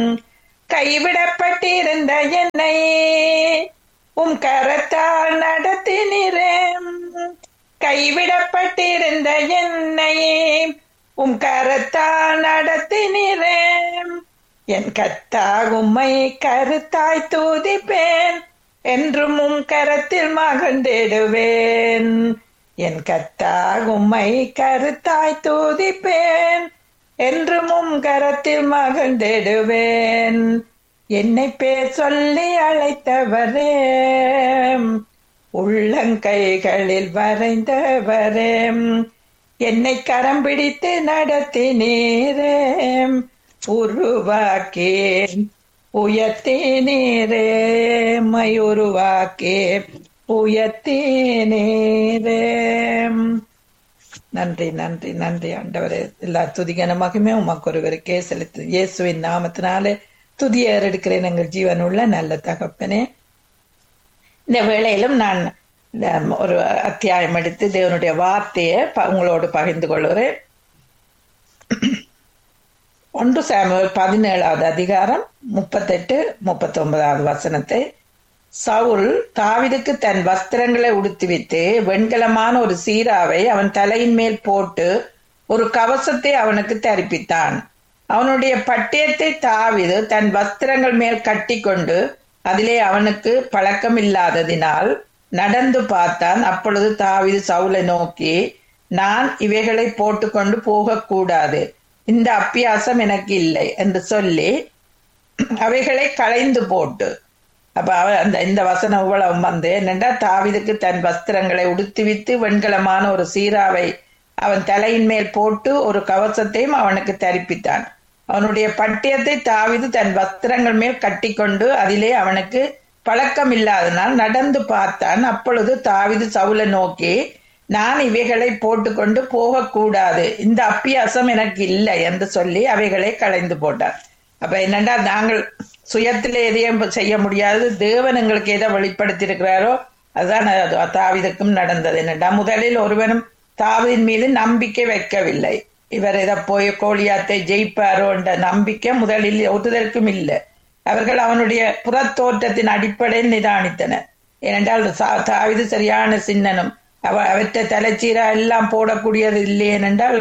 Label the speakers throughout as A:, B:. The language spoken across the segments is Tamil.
A: கைவிடப்பட்டிருந்த என்னை உம் கரத்தால் நடத்தினீரேன் கைவிடப்பட்டிருந்த என்னை உம் கரத்தால் நடத்தினீரேன் என் கத்தா உம்மை கருத்தாய் தூதிப்பேன் என்றும் உம் கரத்தில் மகிழ்ந்திடுவேன் என் கத்தா உம்மை கருத்தாய் தூதிப்பேன் என்றும் உம் கரத்தில் மகிழ்ந்திடுவேன் என்னை பேர் சொல்லி அழைத்தவரே உள்ளங்கைகளில் வரைந்தவரே என்னை கரம் பிடித்து நடத்தினீரே உருவாக்கி உயர்த்தினீரே மை உருவாக்கி உயர்த்தினீரே நன்றி நன்றி நன்றி ஆண்டவரே எல்லா துதிகன மகிமே உமக்கு ஒருவருக்கே செலுத்து இயேசுவின் நாமத்தினாலே துதிய எடுக்கிறேன் எங்கள் ஜீவனுள்ள நல்ல தகப்பனே இந்த வேளையிலும் நான் ஒரு அத்தியாயம் எடுத்து தேவனுடைய வார்த்தையை உங்களோடு பகிர்ந்து கொள்கிறேன் ஒன்று சாமுவேல் பதினேழாவது அதிகாரம் முப்பத்தெட்டு முப்பத்தி ஒன்பதாவது வசனத்தை சவுல் தாவிதுக்கு தன் வஸ்திரங்களை உடுத்திவிட்டு வெண்கலமான ஒரு சீராவை அவன் தலையின் மேல் போட்டு ஒரு கவசத்தை அவனுக்கு தரிப்பித்தான் அவனுடைய பட்டயத்தை தாவிது தன் வஸ்திரங்கள் மேல் கட்டி கொண்டு அதிலே அவனுக்கு பழக்கம் இல்லாததினால் நடந்து பார்த்தான் அப்பொழுது தாவிது சவுலை நோக்கி நான் இவைகளை போட்டுக்கொண்டு போகக்கூடாது இந்த அப்பியாசம் எனக்கு இல்லை என்று சொல்லி அவைகளை களைந்து போட்டு அப்ப அவ அந்த இந்த வசனம் இவ்வளவு வந்து என்னென்றா தாவிதுக்கு தன் வஸ்திரங்களை உடுத்திவித்து வெண்கலமான ஒரு சீராவை அவன் தலையின் மேல் போட்டு ஒரு கவசத்தையும் அவனுக்கு தரிப்பித்தான் அவனுடைய பட்டியத்தை தாவிது தன் வஸ்திரங்கள் மேல் கட்டிக்கொண்டு அதிலே அவனுக்கு பழக்கம் இல்லாதனால் நடந்து பார்த்தான் அப்பொழுது தாவிது சவுல நோக்கி நான் இவைகளை போட்டுக்கொண்டு போகக்கூடாது இந்த அப்பியாசம் எனக்கு இல்லை என்று சொல்லி அவைகளை களைந்து போட்டார் அப்ப என்னண்டா நாங்கள் சுயத்தில் எதையும் செய்ய முடியாது தேவன் எங்களுக்கு எதை வெளிப்படுத்தி இருக்கிறாரோ அதுதான் தாவிதுக்கும் நடந்தது என்னடா முதலில் ஒருவனும் தாவின் மீது நம்பிக்கை வைக்கவில்லை இவர் இதை போய் கோழியாத்தை ஜெயிப்பாரோ என்ற நம்பிக்கை முதலில் ஒருதற்கும் இல்லை அவர்கள் அவனுடைய புறத்தோற்றத்தின் அடிப்படையில் நிதானித்தனர் ஏனென்றால் தாவிது சரியான சின்னனும் அவ அவற்றை தலைச்சீரா எல்லாம் போடக்கூடியது இல்லை ஏனென்றால்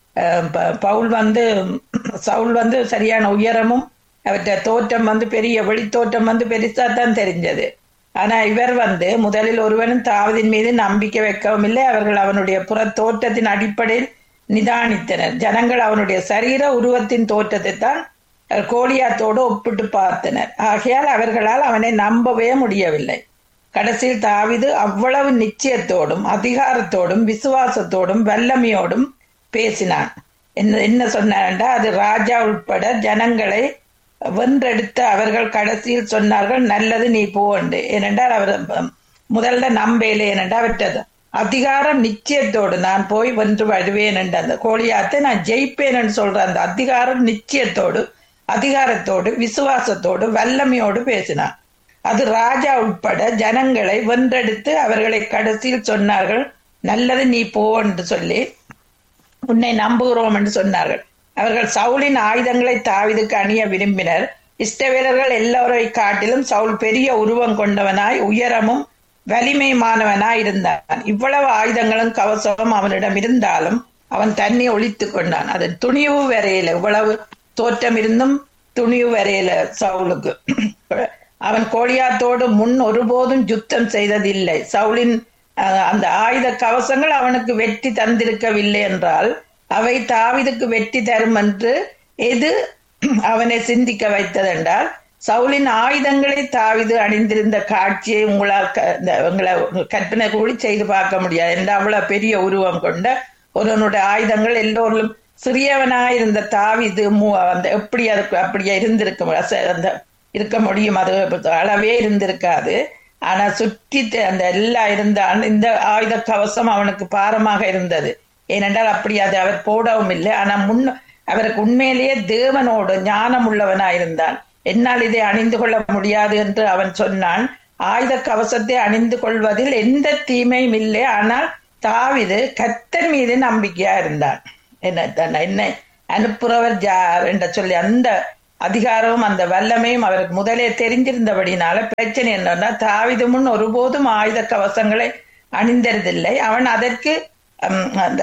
A: பவுல் வந்து சவுல் வந்து சரியான உயரமும் அவற்றை தோற்றம் வந்து பெரிய வெளித்தோற்றம் வந்து பெருசா தான் தெரிஞ்சது ஆனா இவர் வந்து முதலில் ஒருவனும் தாவதின் மீது நம்பிக்கை வைக்கவும் இல்லை அவர்கள் அவனுடைய புற தோற்றத்தின் அடிப்படையில் நிதானித்தனர் ஜனங்கள் அவனுடைய சரீர உருவத்தின் தோற்றத்தை தான் கோலியாத்தோடு ஒப்பிட்டு பார்த்தனர் ஆகையால் அவர்களால் அவனை நம்பவே முடியவில்லை கடைசியில் தாவிது அவ்வளவு நிச்சயத்தோடும் அதிகாரத்தோடும் விசுவாசத்தோடும் வல்லமையோடும் பேசினான் என்ன என்ன சொன்னார்டா அது ராஜா உட்பட ஜனங்களை வென்றெடுத்த அவர்கள் கடைசியில் சொன்னார்கள் நல்லது நீ போண்டு ஏனென்றால் அவர் முதல்ல நம்பையில ஏனென்றா அவற்றது அதிகாரம் நிச்சயத்தோடு நான் போய் வென்று வருவேன் என்று அந்த கோழியாத்தை நான் ஜெயிப்பேன் என்று சொல்ற அந்த அதிகாரம் நிச்சயத்தோடு அதிகாரத்தோடு விசுவாசத்தோடு வல்லமையோடு பேசினான் அது ராஜா உட்பட ஜனங்களை வென்றெடுத்து அவர்களை கடைசியில் சொன்னார்கள் நல்லது நீ போ என்று சொல்லி உன்னை நம்புகிறோம் என்று சொன்னார்கள் அவர்கள் சவுலின் ஆயுதங்களை தாவிதுக்கு அணிய விரும்பினர் இஷ்டவீரர்கள் எல்லோரை காட்டிலும் சவுல் பெரிய உருவம் கொண்டவனாய் உயரமும் வலிமைமானவனாய் இருந்தான் இவ்வளவு ஆயுதங்களும் கவசமும் அவனிடம் இருந்தாலும் அவன் தன்னை ஒழித்து கொண்டான் அது துணிவு வரையில இவ்வளவு தோற்றம் இருந்தும் துணிவு வரையில சவுலுக்கு அவன் கோழியாத்தோடு முன் ஒருபோதும் யுத்தம் செய்ததில்லை சவுலின் அந்த ஆயுத கவசங்கள் அவனுக்கு வெற்றி தந்திருக்கவில்லை என்றால் அவை தாவிதுக்கு வெற்றி தரும் என்று எது அவனை சிந்திக்க வைத்ததென்றால் சவுலின் ஆயுதங்களை தாவிது அணிந்திருந்த காட்சியை உங்களால் உங்களை கற்பனை கூடி செய்து பார்க்க முடியாது என்ற அவ்வளவு பெரிய உருவம் கொண்ட ஒருவனுடைய ஆயுதங்கள் எல்லோரும் சிறியவனாயிருந்த தாவிது அந்த எப்படி அதுக்கு அப்படியே இருந்திருக்க அந்த இருக்க முடியும் அது அளவே இருந்திருக்காது ஆனா சுற்றி அந்த எல்லாம் இருந்தான் இந்த ஆயுத கவசம் அவனுக்கு பாரமாக இருந்தது ஏனென்றால் அப்படி அது அவர் போடவும் இல்லை ஆனா முன் அவருக்கு உண்மையிலேயே தேவனோடு ஞானம் உள்ளவனாயிருந்தான் என்னால் இதை அணிந்து கொள்ள முடியாது என்று அவன் சொன்னான் ஆயுத கவசத்தை அணிந்து கொள்வதில் எந்த தீமையும் இல்லை ஆனால் தாவிது கத்தர் மீது நம்பிக்கையா இருந்தான் என்ன என்னை அனுப்புறவர் ஜார் என்ற சொல்லி அந்த அதிகாரமும் அந்த வல்லமையும் அவருக்கு முதலே தெரிந்திருந்தபடினால பிரச்சனை என்னன்னா தாவிது முன் ஒருபோதும் ஆயுத கவசங்களை அணிந்ததில்லை அவன் அதற்கு ஹம், அந்த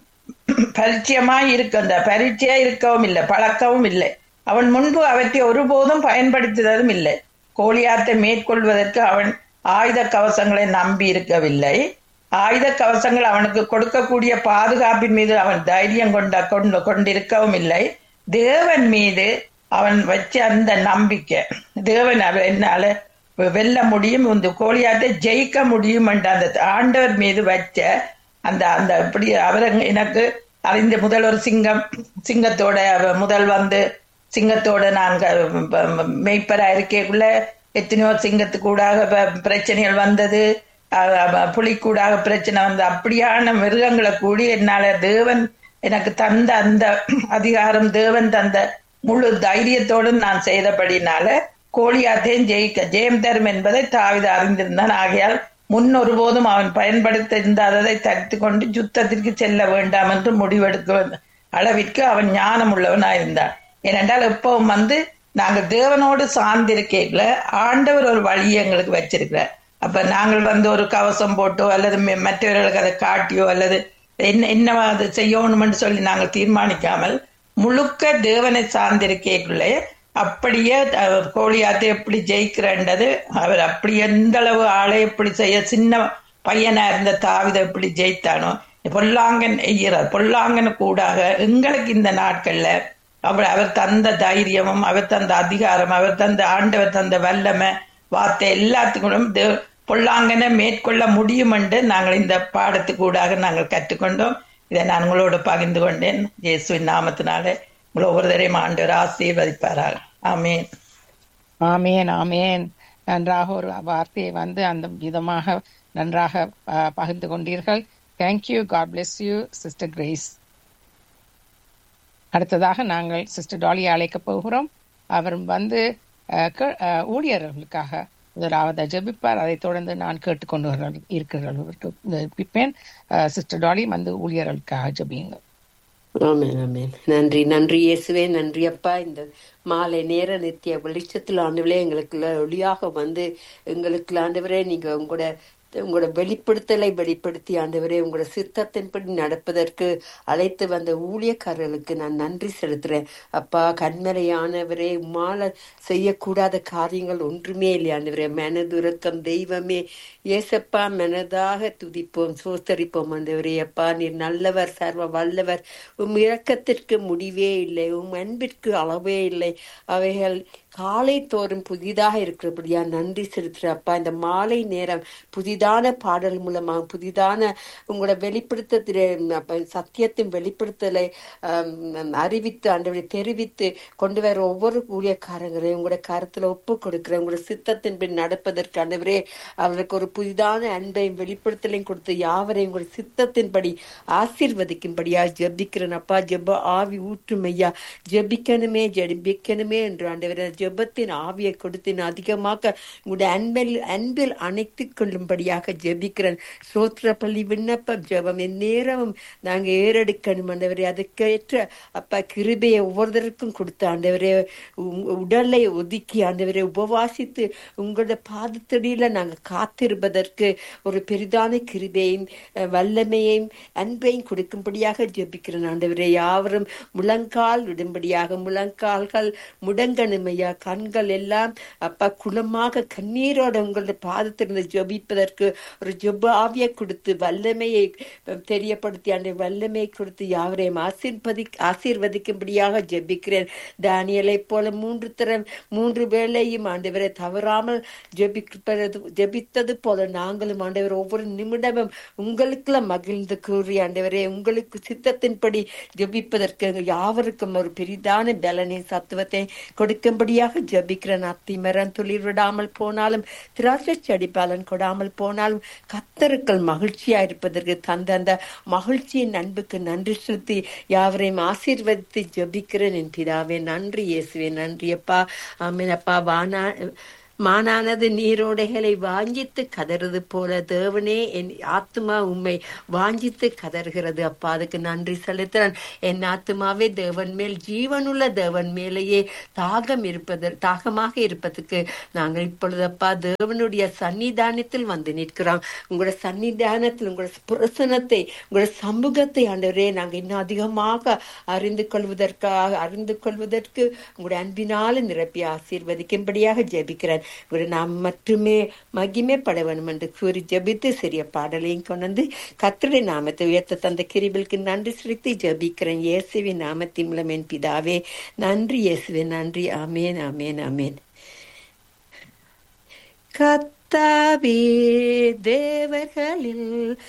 A: பரிச்சயமாய் இருக்க அந்த பரிச்சயா இருக்கவும் இல்லை பழக்கவும் இல்லை அவன் முன்பு அவற்றை ஒருபோதும் பயன்படுத்தியதும் இல்லை கோலியாத்தை மேற்கொள்வதற்கு அவன் ஆயுத கவசங்களை நம்பி இருக்கவில்லை ஆயுத கவசங்கள் அவனுக்கு கொடுக்கக்கூடிய பாதுகாப்பின் மீது அவன் தைரியம் கொண்ட கொண்டு கொண்டிருக்கவும் இல்லை தேவன் மீது அவன் வச்ச அந்த நம்பிக்கை தேவன் அவன் என்னால வெல்ல முடியும் இந்த கோலியாத்தை ஜெயிக்க முடியும் என்ற அந்த ஆண்டவர் மீது வச்ச அந்த அந்த இப்படி அவர் எனக்கு அறிந்த முதல் ஒரு சிங்கம் சிங்கத்தோட அவ முதல் வந்து சிங்கத்தோட நாங்க மெய்ப்பரா இருக்கக்குள்ள எத்தனையோ சிங்கத்துக்கூடாக ப- பிரச்சனைகள் வந்தது அஹ் அஹ் புலிக்கூடாக பிரச்சனை வந்து அப்படியான மிருகங்களை கூடி என்னால தேவன் எனக்கு தந்த அந்த அதிகாரம் தேவன் தந்த முழு தைரியத்தோடு நான் செய்தபடினால கோழியாத்தையும் ஜெயிக்க ஜெயம் தரும் என்பதை தாவித அறிந்திருந்தான் ஆகையால் முன் ஒருபோதும் அவன் பயன்படுத்த இருந்ததை தடுத்து கொண்டு யுத்தத்திற்கு செல்ல வேண்டாம் என்று முடிவெடுக்க அளவிற்கு அவன் ஞானம் உள்ளவனாயிருந்தான் ஏனென்றால் எப்பவும் வந்து நாங்க தேவனோடு சார்ந்திருக்கல ஆண்டவர் ஒரு வழியை எங்களுக்கு வச்சிருக்கிறார் அப்ப நாங்கள் வந்து ஒரு கவசம் போட்டோ அல்லது ம- மற்றவர்களுக்கு அதை காட்டியோ அல்லது என்ன என்ன அது செய்யணும்னு சொல்லி நாங்கள் தீர்மானிக்காமல் முழுக்க தேவனை சார்ந்திருக்கக்குள்ளே அப்படியே அவர் கோழியாத்தை எப்படி ஜெயிக்கிறன்றது அவர் அப்படி எந்த அளவு ஆளை எப்படி செய்ய சின்ன பையனா இருந்த தாவித எப்படி ஜெயித்தானோ பொல்லாங்கன் எய்கிறார் பொல்லாங்கன் கூடாக எங்களுக்கு இந்த நாட்கள்ல அவர் அவர் தந்த தைரியமும் அவர் தந்த அதிகாரம் அவர் தந்த ஆண்டவர் தந்த வல்லமை வார்த்தை எல்லாத்துக்கும் தேவ- பொல்லாங்கனை மேற்கொள்ள முடியும் என்று நாங்கள் இந்த பாடத்துக்கூடாக நாங்கள் கற்றுக்கொண்டோம் இதை நான் உங்களோடு பகிர்ந்து கொண்டேன் இயேசுவின் நாமத்தினாலே உங்களை ஒவ்வொருத்தரையும் ஆண்டவர் ஆசீர்வதிப்பாராக ஆமீன்
B: ஆமேன் ஆமேன் நன்றாக ஒரு வார்த்தையை வந்து அந்த விதமாக நன்றாக அஹ், பகிர்ந்து கொண்டீர்கள் thank you God bless you sister Grace அடுத்ததாக நாங்கள் சிஸ்டர் டாலியை அழைக்க போகிறோம் அவர் வந்து அஹ், கே- அஹ், ஊழியர்களுக்காக முதலாவது ஜெபிப்பார் அதைத் தொடர்ந்து நான் கேட்டுக்கொண்டு இருக்கிறேன் சிஸ்டர் டாலி வந்து ஊழியர்களுக்காக ஜெபியுங்க
C: ஆமென் ஆமென் நன்றி நன்றி இயேசுவே நன்றி அப்பா இந்த மாலை நேர நித்திய வெளிச்சத்தில் ஆண்டவரே எங்களுக்குள்ள ஒளியாக வந்து எங்களுக்கு ஆண்டவரே நீங்க உங்களோட உங்களோட வெளிப்படுத்தலை வெளிப்படுத்தி ஆண்டவரே உங்களோட சித்தத்தின்படி நடப்பதற்கு அழைத்து வந்த ஊழியக்காரர்களுக்கு நான் நன்றி செலுத்துறேன் அப்பா கண்மலையானவரே உம்மால செய்யக்கூடாத காரியங்கள் ஒன்றுமே இல்லை ஆண்டவரே மனதுரக்கம் தெய்வமே ஏசப்பா மனதாக துதிப்போம் சோத்தரிப்போம் ஆண்டவரே அப்பா நீர் நல்லவர் சர்வ வல்லவர் உம் இரக்கத்திற்கு முடிவே இல்லை உம் அன்பிற்கு அளவே இல்லை அவைகள் காலை தோறும் புதிதாக இருக்கிறபடியா நன்றி செலுத்துற அப்பா இந்த மாலை நேரம் புதிதான பாடல் மூலமாக புதிதான உங்களோட வெளிப்படுத்தத்திலே அப்ப சத்தியத்தின் வெளிப்படுத்தலை ஆம், அறிவித்து ஆண்டவரை தெரிவித்து கொண்டு வர ஒவ்வொரு ஊழியக்காரங்களையும் உங்களோட கருத்துல ஒப்பு கொடுக்கிறேன் உங்களோட சித்தத்தின் பின் நடப்பதற்கு ஆண்டவரே அவருக்கு ஒரு புதிதான அன்பையும் வெளிப்படுத்தலையும் கொடுத்து யாவரையும் உங்களோட சித்தத்தின்படி ஆசீர்வதிக்கும்படியா ஜெபிக்கிறேன் அப்பா ஜெப ஆவி ஊற்றும் ஐயா ஜெபிக்கணுமே ஜெபிக்கணுமே என்று ஆண்டவரே ஜெபத்தின் ஆவியை கொடுத்து இன்னும் அதிகமாக உங்களுடைய அன்பில் அன்பில் அணைத்துக் கொள்ளும்படியாக ஜெபிக்கிறேன் சோத்திர பள்ளி விண்ணப்பம் ஜெபம் எந்நேரமும் நாங்க ஏறெடுக்கணும் ஆண்டவரே அதுக்கேற்ற அப்பா கிருபையை ஒவ்வொருத்தருக்கும் கொடுத்த ஆண்டவரே உம் உடலை ஒதுக்கி ஆண்டவரே உபவாசித்து உங்களோட பாதத்தடியில நாங்க காத்திருப்பதற்கு ஒரு பெரிதான கிருபையும் அஹ், வல்லமையையும் அன்பையும் கொடுக்கும்படியாக ஜெபிக்கிறேன் ஆண்டவரே யாவரும் முழங்கால் விடும்படியாக முழங்கால்கள் முடங்கணுமையா கண்கள் எல்லாம் அப்பா குளமாக கண்ணீரோட உங்களுடைய பாதத்திலிருந்து ஜெபிப்பதற்கு ஒரு ஜெப ஆவியை கொடுத்து வல்லமையை அஹ், தெரியப்படுத்தி அந்த வல்லமையை கொடுத்து யாவரையும் ஆசீர்வதி ஆசீர்வதிக்கும்படியாக ஜெபிக்கிறேன் தானியலை போல மூன்று தரம் மூன்று வேளையும் ஆண்டவரை தவறாமல் ஜெபிப்பது ஜெபித்தது போல நாங்களும் ஆண்டவர் ஒவ்வொரு நிமிடமும் உங்களுக்குள்ள மகிழ்ந்து கூறி ஆண்டவரே உங்களுக்கு சித்தத்தின்படி ஜெபிப்பதற்கு எங்கள் யாவருக்கும் ஒரு பெரிதான பலனை சத்துவத்தை கொடுக்கும்படியாக ஜெபிக்கிறேன் அத்திமரம் துளிர் விடாமல் போனாலும் திராட்சை செடி பலன் கொடாமல் போனாலும் கத்தருக்கள் மகிழ்ச்சியா இருப்பதற்கு தந்த அந்த மகிழ்ச்சியின் அன்புக்கு நன்றி செலுத்தி யாவரையும் ஆசீர்வதித்து ஜெபிக்கிறேன் என் பிதாவே நன்றி இயேசுவே நன்றி அப்பா ஆமென் அப்பா வானா மானானது நீரோடைகளை வாஞ்சித்து கதறுது போல தேவனே என் ஆத்மா உம்மை வாஞ்சித்து கதறுகிறது அப்பா அதுக்கு நன்றி செலுத்துறேன் என் ஆத்மாவே தேவன் மேல் ஜீவனுள்ள தேவன் மேலேயே தாகம் இருப்பது தாகமாக இருப்பதுக்கு நாங்கள் இப்பொழுது அப்பா தேவனுடைய சன்னிதானத்தில் வந்து நிற்கிறோம் உங்களோட சன்னிதானத்தில் உங்களோட பிரசனத்தை உங்களோட சமூகத்தை ஆண்டவரே நாங்கள் இன்னும் அதிகமாக அறிந்து கொள்வதற்காக அறிந்து கொள்வதற்கு உங்களுடைய அன்பினால நிரப்பி ஆசீர்வதிக்கும்படியாக ஜெபிக்கிறேன் உங்களுடைய நாம் மட்டுமே மகிமைப்பட வேண்டும் என்று கூறி ஜெபித்து சிறிய பாடலையும் கொண்டு வந்து கர்த்தருடைய நாமத்தை உயர்த்த தந்த கிரிபிலுக்கு நன்றி செலுத்தி ஜெபிக்கிறேன் இயேசுவின் நாமத்தின் மூலம் என் பிதாவே நன்றி இயேசுவே நன்றி ஆமேன் ஆமேன் ஆமேன் கத்தாவே தேவர்களில்